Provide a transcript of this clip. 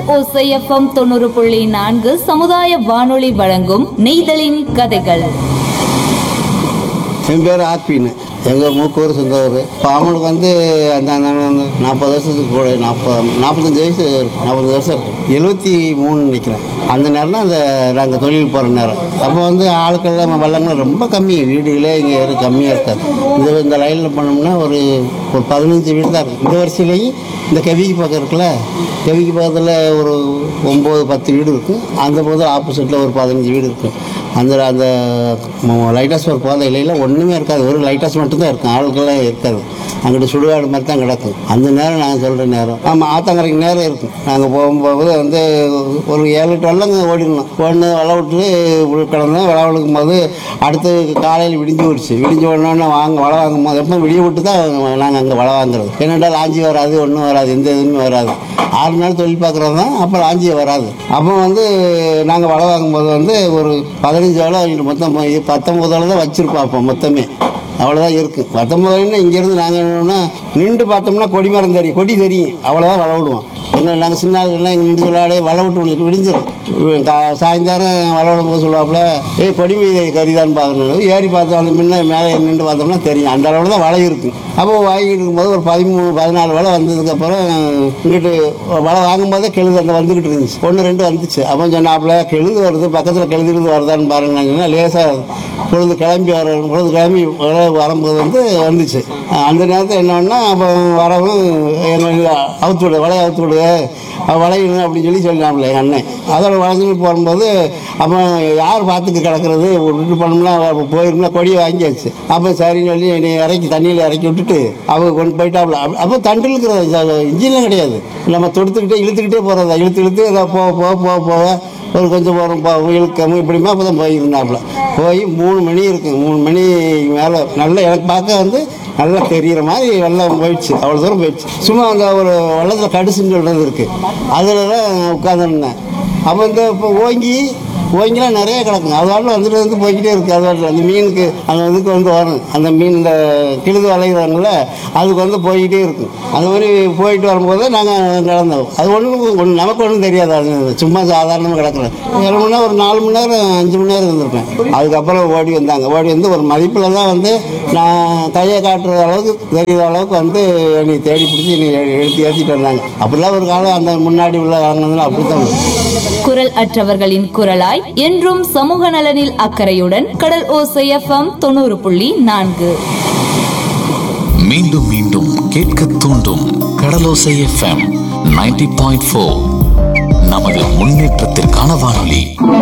ஓசை எஃப்எம் தொண்ணூறு புள்ளி நான்கு சமுதாய வானொலி வழங்கும் நெய்தலின் கதைகள் என் பேர் ஆத்மின்னு எங்கள் மூக்கூர் சொந்த ஊர் இப்போ அவங்களுக்கு வந்து அந்த அந்த அந்த நாற்பது வருஷத்துக்கு கூட நாற்பது நாற்பத்தஞ்சு வயசு இருக்கும் நாற்பது வருஷம் இருக்கும் எழுபத்தி மூணு நிற்கிறேன் அந்த நேரம் தான் அந்த நாங்கள் தொழில் போகிற நேரம் அப்போ வந்து ஆட்கள் வள்ளங்கள் ரொம்ப கம்மி வீடுகளே இங்கே கம்மியாக இருக்காது இந்த இந்த லைனில் பண்ணோம்னா ஒரு ஒரு பதினஞ்சு வீடு தான் இருக்கும் இந்த வரிசையிலையும் இந்த கவிக்கு பக்கம் இருக்குல்ல கவிக்கு பக்கத்தில் ஒரு ஒம்பது பத்து வீடு இருக்கும் அந்த பக்கத்தில் ஆப்போசிட்டில் ஒரு பதினஞ்சு வீடு இருக்கும் அந்த அந்த லைட்டாஸ் ஒரு போத இலையில் ஒன்றுமே இருக்காது ஒரு லைட்டாஸ் மட்டும்தான் இருக்கும் ஆளுக்கெல்லாம் இருக்காது அங்கிட்டு சுடுகாடு மாதிரி தான் கிடக்கும் அந்த நேரம் நாங்கள் சொல்கிற நேரம் ஆமாம் ஆத்தங்கரைக்கு நேரம் இருக்கும் நாங்கள் போகும்போது வந்து ஒரு ஏழு எட்டு வெள்ளங்க ஓடிடணும் ஒன்று வலை விட்டு கிடந்தோம் வலை விழுக்கும் போது அடுத்து காலையில் விடிஞ்சு போயிடுச்சு விடிஞ்சு உடனே வாங்க வலை வாங்கும் போது எப்போ விடிய விட்டு தான் நாங்கள் அங்கே வலை வாங்குறது என்னடா லாஞ்சி வராது ஒன்றும் வராது எந்த இதுவுமே வராது ஆறு நாள் தொழில் பார்க்குறது தான் அப்போ லாஞ்சி வராது அப்போ வந்து நாங்கள் வலை வாங்கும்போது வந்து ஒரு பதினஞ்சு வலை வாங்கிட்டு மொத்தம் போய் பத்தொம்பது வலை தான் வச்சுருப்போம் அப்போ மொத்தமே அவ்வளோதான் இருக்குது பத்தொம்பதுன்னு இங்கேருந்து நாங்கள் என்னன்னா நின்று பார்த்தோம்னா கொடி மரம் தெரியும் கொடி தெரியும் அவ்வளோதான் வலை விடுவோம் எங்களை நாங்கள் சின்ன ஆளுங்கள்லாம் இங்கே நின்று சொல்லாடே வலை விட்டு விடு- விடிஞ்சிரும் இவன் கா- சாயந்தரம் வலை விடும் போது சொல்லுவாப்புல ஏய் கொடி மீது கறிதான் பார்க்கணும் ஏறி பார்த்தாலும் முன்ன மேலே நின்று பார்த்தோம்னா தெரியும் அந்த அளவில் தான் வலை இருக்கும் அப்போ வாங்கிட்டு இருக்கும்போது ஒரு பதிமூணு பதினாலு வலை வந்ததுக்கப்புறம் இங்கிட்டு வலை வாங்கும்போதே கெழுது அந்த வந்துக்கிட்டு இருந்துச்சு ஒன்று ரெண்டு வந்துச்சு அப்போ சொன்னாப்புல கெழுது வருது பக்கத்தில் கெழுதுறது வருதான்னு பாருங்க நான் சொன்னேன் லேசாக பொழுது கிளம்பி வர பொழுது கிளம்பி வர வரும்போது வந்து வந்துச்சு அந்த நேரத்தில் என்னன்னா அப்போ வரவும் என்ன அவுத்து விடு வலையை அவுத்து விடு அவள் வளையணும் அப்படின்னு சொல்லி சொல்லினாப்புல எங்கள் அண்ணன் அதோட வளைஞ்சிட்டு போகும்போது அப்போ யார் பார்த்துக்கு கிடக்கிறது விட்டு பண்ணோம்னா போயிருந்தா கொடியை வாங்கியாச்சு அப்போ சரின்னு சொல்லி என்னை இறக்கி தண்ணியில் இறக்கி விட்டுட்டு அவங்க கொண்டு போயிட்டாப்புல அப்ப- அப்போ தண்டில் இருக்கிறது இன்ஜின்லாம் கிடையாது நம்ம தொடுத்துக்கிட்டே இழுத்துக்கிட்டே போகிறதா இழுத்து இழுத்து அதை போக போக போக போக ஒரு கொஞ்சம் போகிறோம் போ இழுக்காம இப்படிமா அப்போ தான் போயிருந்தாப்புல போய் மூணு மணி இருக்கு மூணு மணி மேலே நல்லா எனக்கு பார்க்க வந்து நல்லா தெரிகிற மாதிரி வெள்ளம் போயிடுச்சு அவ்வளோ தூரம் போயிடுச்சு சும்மா அந்த ஒரு வெள்ளத்தில் கடுசுன்னு சொல்கிறது இருக்குது அதில் தான் உட்காந்துருந்தேன் அப்போ இந்த இப்போ ஓங்கி ஓங்கிலாம் நிறைய கிடக்கும் அது வாட்டில் வந்துட்டு வந்து போய்கிட்டே இருக்குது அது வாட்டில் அந்த மீனுக்கு அந்த இதுக்கு வந்து வரும் அந்த மீன் இந்த கிழுது வளைகிறாங்கல்ல அதுக்கு வந்து போய்கிட்டே இருக்கும் அந்த மாதிரி போயிட்டு வரும்போது நாங்கள் கிடந்தோம் அது ஒன்றும் ஒன்று நமக்கு ஒன்றும் தெரியாது அது சும்மா சாதாரணமாக கிடக்குறேன் ஏழு மணி நேரம் ஒரு நாலு மணி நேரம் அஞ்சு மணி நேரம் இருந்திருப்பேன் அதுக்கப்புறம் ஓடி வந்தாங்க ஓடி வந்து ஒரு மதிப்பில் தான் வந்து நான் கையை காட்டுற அளவுக்கு தெரிகிற அளவுக்கு வந்து என்னை தேடி பிடிச்சி என்னை எடுத்து ஏற்றிட்டு வந்தாங்க அப்படிலாம் ஒரு காலம் அந்த முன்னாடி உள்ள வாங்கினதுல அப்படி தான் குரல் அற்றவர்களின் குரலாய் என்றும் சமூக நலனில் அக்கறையுடன் கடல் ஓசை எஃப்எம் தொண்ணூறு புள்ளி நான்கு மீண்டும் மீண்டும் கேட்க தூண்டும் கடலோசை எஃப்எம் 90.4 பாயிண்ட் நமது முன்னேற்றத்திற்கான வானொலி